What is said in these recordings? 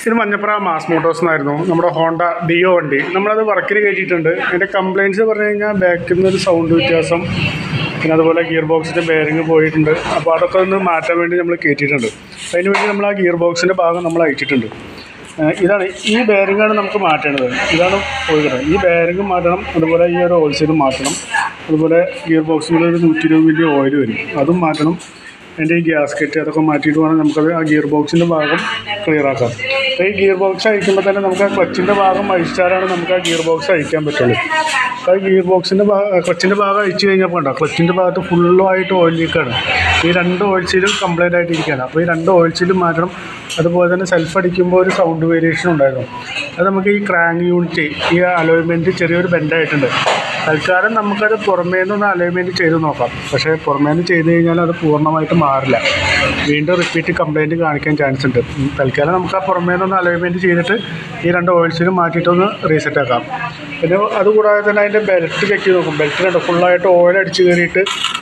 ഇത് Manjappura mass Motors എന്നായിരുന്നു നമ്മുടെ ഹോണ്ട ഡിയോ വണ്ടി നമ്മളത് വർക്കിന് കയറ്റിയിട്ടുണ്ട് അതിൻ്റെ കംപ്ലയിൻറ്റ്സ് പറഞ്ഞു കഴിഞ്ഞാൽ ബാക്കിൽ നിന്ന് ഒരു സൗണ്ട് വ്യത്യാസം പിന്നെ അതുപോലെ ഗിയർ ബോക്സിൻ്റെ ബെയറിങ് പോയിട്ടുണ്ട് അപ്പോൾ അതൊക്കെ ഒന്ന് മാറ്റാൻ വേണ്ടി നമ്മൾ കയറ്റിയിട്ടുണ്ട് അതിന് വേണ്ടി നമ്മൾ ആ ഗിയർ ബോക്സിൻ്റെ ഭാഗം നമ്മൾ അയച്ചിട്ടുണ്ട് ഏഹ് ഇതാണ് ഈ ബെയറിങ്ങാണ് നമുക്ക് മാറ്റേണ്ടത് ഇതാണ് പോയത് ഈ ബെയറിങ് മാറ്റണം അതുപോലെ ഈ ഒരു ഓയിൽസൈഡ് മാറ്റണം അതുപോലെ ഗിയർ ബോക്സിൽ ഒരു നൂറ്റി ഇരുപത് മില്ലി ഓയിൽ വരും അതും മാറ്റണം അതിൻ്റെ ഈ ഗ്യാസ്കറ്റ് അതൊക്കെ മാറ്റിയിട്ട് വേണം നമുക്കത് ആ ഗിയർ ബോക്സിൻ്റെ ഭാഗം ക്ലിയർ ആക്കാം അപ്പോൾ ഈ ഗിയർ ബോക്സ് അയക്കുമ്പോൾ തന്നെ നമുക്ക് ആ ക്ലച്ചിൻ്റെ ഭാഗം അഴിച്ചാലാണ് നമുക്ക് ആ ഗിയർ ബോക്സ് അയക്കാൻ പറ്റുള്ളൂ അപ്പോൾ ആ ഗിയർ ബോക്സിൻ്റെ ഭാഗം ക്ലച്ചിൻ്റെ ഭാഗം അഴിച്ചു കഴിഞ്ഞപ്പോൾ ഉണ്ടോ ക്ലച്ചിൻ്റെ ഭാഗത്ത് ഫുള്ളായിട്ട് ഓയിൽ ലീക്കാണ് ഈ രണ്ട് ഓയിൽ സീലും കംപ്ലൈൻ്റ് ആയിട്ട് ഇരിക്കുകയാണ് അപ്പോൾ ഈ രണ്ട് ഓയിൽ സീലും മാറ്റണം അതുപോലെ തന്നെ സെൽഫ് അടിക്കുമ്പോൾ ഒരു സൗണ്ട് വേരിയേഷൻ ഉണ്ടായിരുന്നു അത് നമുക്ക് ഈ ക്രാങ്ക് യൂണിറ്റ് ഈ അലോയ്മെൻറ്റ് ചെറിയൊരു ബെൻഡായിട്ടുണ്ട് തൽക്കാലം നമുക്കത് പുറമേ നിന്നൊന്ന് അലൈൻമെൻറ്റ് ചെയ്ത് നോക്കാം പക്ഷേ പുറമേ നിന്ന് ചെയ്ത് കഴിഞ്ഞാൽ അത് പൂർണ്ണമായിട്ട് മാറില്ല വീണ്ടും റിപ്പീറ്റ് കംപ്ലൈൻറ്റ് കാണിക്കാൻ ചാൻസ് ഉണ്ട് ഉം, തൽക്കാലം നമുക്ക് ആ പുറമേ നിന്നൊന്ന് അലൈൻമെൻറ്റ് ചെയ്തിട്ട് ഈ രണ്ട് ഓയിൽസിനും മാറ്റിയിട്ടൊന്ന് റീസെറ്റ് ആക്കാം പിന്നെ അതുകൂടാതെ തന്നെ അതിൻ്റെ ബെൽറ്റ് ചെക്ക് ചെയ്ത് നോക്കും ബെൽറ്റിനുണ്ട് ഫുള്ളായിട്ട് ഓയിൽ അടിച്ച് കയറിയിട്ട്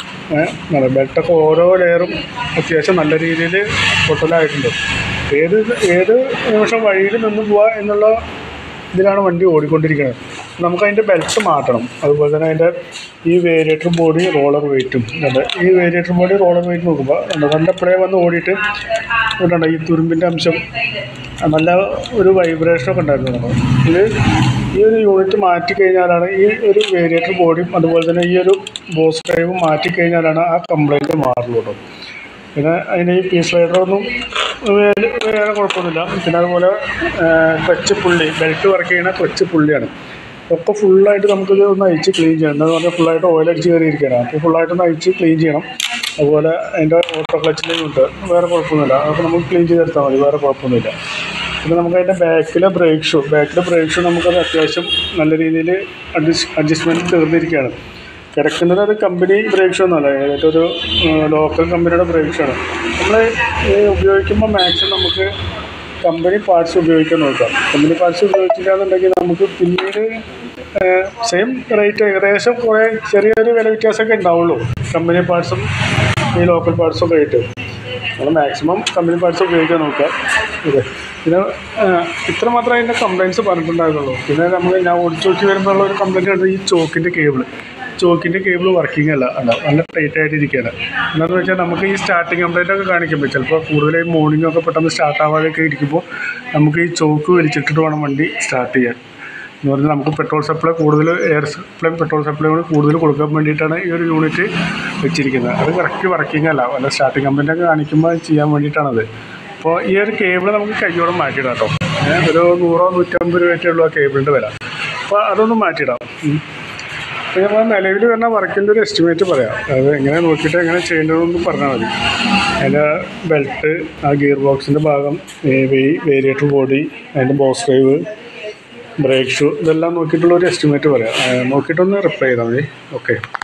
ഏഹ് ബെൽറ്റൊക്കെ ഓരോ ലെയറും അത്യാവശ്യം നല്ല രീതിയിൽ പൊട്ടലായിട്ടുണ്ട് ഏത് ഏത് നിമിഷം വഴിയിൽ നിന്ന് പോവുക എന്നുള്ള ഇതിലാണ് വണ്ടി ഓടിക്കൊണ്ടിരിക്കുന്നത് നമുക്ക് അതിൻ്റെ ബെൽറ്റ് മാറ്റണം അതുപോലെ തന്നെ അതിൻ്റെ ഈ വേരിയേറ്റർ ബോഡി റോളർ വെയിറ്റും ഉണ്ട് ഈ വേരിയേറ്റർ ബോഡി റോളർ വെയിറ്റ് നോക്കുമ്പോൾ ഉണ്ട് നല്ല പ്ലേ വന്ന് ഓടിയിട്ട് ഇതുണ്ട് ഈ തുരുമ്പിൻ്റെ അംശം നല്ല ഒരു വൈബ്രേഷനൊക്കെ ഉണ്ടായിരുന്നു നമുക്ക് ഇത് ഈ ഒരു യൂണിറ്റ് മാറ്റിക്കഴിഞ്ഞാലാണ് ഈ ഒരു വേരിയേറ്റർ ബോഡിയും അതുപോലെ തന്നെ ഈ ഒരു ബോസ് ഡ്രൈവും മാറ്റിക്കഴിഞ്ഞാലാണ് ആ കംപ്ലൈൻറ്റ് മാറുള്ളൂ കേട്ടോ പിന്നെ അതിന് ഈ പീസ് റൈഡറൊന്നും വേറെ വേറെ കുഴപ്പമൊന്നുമില്ല പിന്നെ അതുപോലെ ക്ലച്ച് പുള്ളി ബെൽറ്റ് വർക്ക് ചെയ്യുന്ന ക്ലച്ച് പുള്ളിയാണ് ഒക്കെ ഫുള്ളായിട്ട് നമുക്കിത് ഒന്ന് അയച്ച് ക്ലീൻ ചെയ്യണം എന്താണെന്ന് പറഞ്ഞാൽ ഫുള്ളായിട്ട് ഓയിൽ അടിച്ച് കയറിയിരിക്കുകയാണ് അപ്പോൾ ഫുള്ളായിട്ട് ഒന്ന് അയച്ച് ക്ലീൻ ചെയ്യണം അതുപോലെ അതിൻ്റെ ഓട്ടോ ക്ലച്ചിൻ്റെ ഉണ്ട് വേറെ കുഴപ്പമൊന്നുമില്ല അതൊക്കെ നമുക്ക് ക്ലീൻ ചെയ്തെടുത്താൽ മതി വേറെ കുഴപ്പമൊന്നുമില്ല പിന്നെ നമുക്ക് അതിൻ്റെ ബാക്കിലെ ബ്രേക്ക് ഷൂ ബാക്കിലെ ബ്രേക്ക് ഷൂ നമുക്കത് അത്യാവശ്യം നല്ല രീതിയിൽ അഡ്ജസ്റ്റ് അഡ്ജസ്റ്റ്മെൻറ്റ് തീർന്നിരിക്കുകയാണ് കിടക്കുന്നത് അത് കമ്പനി ബ്രേക്ക് ഷൂ ഒന്നുമല്ല ഏതായിട്ട് ഒരു ലോക്കൽ കമ്പനിയുടെ ബ്രേക്ക് ഷൂ ആണ് നമ്മൾ ഉപയോഗിക്കുമ്പോൾ മാക്സിമം നമുക്ക് കമ്പനി പാർട്സ് ഉപയോഗിക്കാൻ നോക്കാം കമ്പനി പാർട്സ് ഉപയോഗിച്ചില്ല എന്നുണ്ടെങ്കിൽ നമുക്ക് പിന്നീട് സെയിം റേറ്റ് ഏകദേശം കുറേ ചെറിയൊരു വില വ്യത്യാസമൊക്കെ ഉണ്ടാവുള്ളൂ കമ്പനി പാർട്സും ഈ ലോക്കൽ പാർട്സും ഒക്കെ ആയിട്ട് നമ്മൾ മാക്സിമം കമ്പനി പാർട്സ് ഉപയോഗിക്കാൻ നോക്കുക ഇത് പിന്നെ ആ, ഇത്ര മാത്രമേ അതിൻ്റെ കംപ്ലയിൻറ്റ്സ് പറഞ്ഞിട്ടുണ്ടായിരുന്നുള്ളൂ പിന്നെ നമ്മൾ ഞാൻ ഓടിച്ചു നോക്കി വരുമ്പോഴുള്ള ഒരു കംപ്ലയിൻ്റ് ആണ് ഈ ചോക്കിൻ്റെ കേബിൾ ചോക്കിൻ്റെ കേബിൾ വർക്കിംഗ് അല്ല അല്ല നല്ല ടൈറ്റ് ആയിട്ട് ഇരിക്കുകയാണ് എന്താണെന്ന് വെച്ചാൽ നമുക്ക് ഈ സ്റ്റാർട്ടിങ് കംപ്ലൈൻ്റ് ഒക്കെ കാണിക്കുമ്പോൾ ചിലപ്പോൾ കൂടുതലായി മോർണിംഗ് ഒക്കെ പെട്ടെന്ന് സ്റ്റാർട്ട് ആവാതെയൊക്കെ ഇരിക്കുമ്പോൾ നമുക്ക് ഈ ചോക്ക് വലിച്ചിട്ടിട്ട് വേണം വണ്ടി സ്റ്റാർട്ട് ചെയ്യാൻ എന്ന് പറഞ്ഞാൽ നമുക്ക് പെട്രോൾ സപ്ലൈ കൂടുതൽ എയർ സപ്ലൈയും പെട്രോൾ സപ്ലൈ കൂടി കൂടുതൽ കൊടുക്കാൻ വേണ്ടിയിട്ടാണ് ഈ ഒരു യൂണിറ്റ് വെച്ചിരിക്കുന്നത് അത് കറക്റ്റ് വർക്കിംഗ് അല്ല വല്ല സ്റ്റാർട്ടിങ് കംപ്ലൈൻ്റ് ഒക്കെ കാണിക്കുമ്പോൾ അത് ചെയ്യാൻ വേണ്ടിയിട്ടാണത് അപ്പോൾ ഈ ഒരു കേബിൾ നമുക്ക് കയ്യോടെ മാറ്റിയിടാം കേട്ടോ ഏ, ഒരു നൂറോ നൂറ്റമ്പത് രൂപയൊക്കെ ഉള്ളൂ ആ കേബിളിൻ്റെ വില അപ്പോൾ അതൊന്ന് മാറ്റിയിടാം ഉം. അപ്പോൾ നമ്മൾ നിലവിൽ വരുന്ന വർക്കിൻ്റെ ഒരു എസ്റ്റിമേറ്റ് പറയാം അത് എങ്ങനെ നോക്കിയിട്ട് എങ്ങനെ ചെയ്യേണ്ടതെന്ന് പറഞ്ഞാൽ മതി അതിൻ്റെ ബെൽറ്റ് ആ ഗിയർ ബോക്സിൻ്റെ ഭാഗം വേരിയേറ്റർ ബോഡി അതിൻ്റെ ബോസ് ഡ്രൈവ് ബ്രേക്ക് ഷൂ ഇതെല്ലാം നോക്കിയിട്ടുള്ള ഒരു എസ്റ്റിമേറ്റ് പറയാം ആ, നോക്കിയിട്ടൊന്ന് റിപ്ലൈ ചെയ്താൽ മതി ഓക്കെ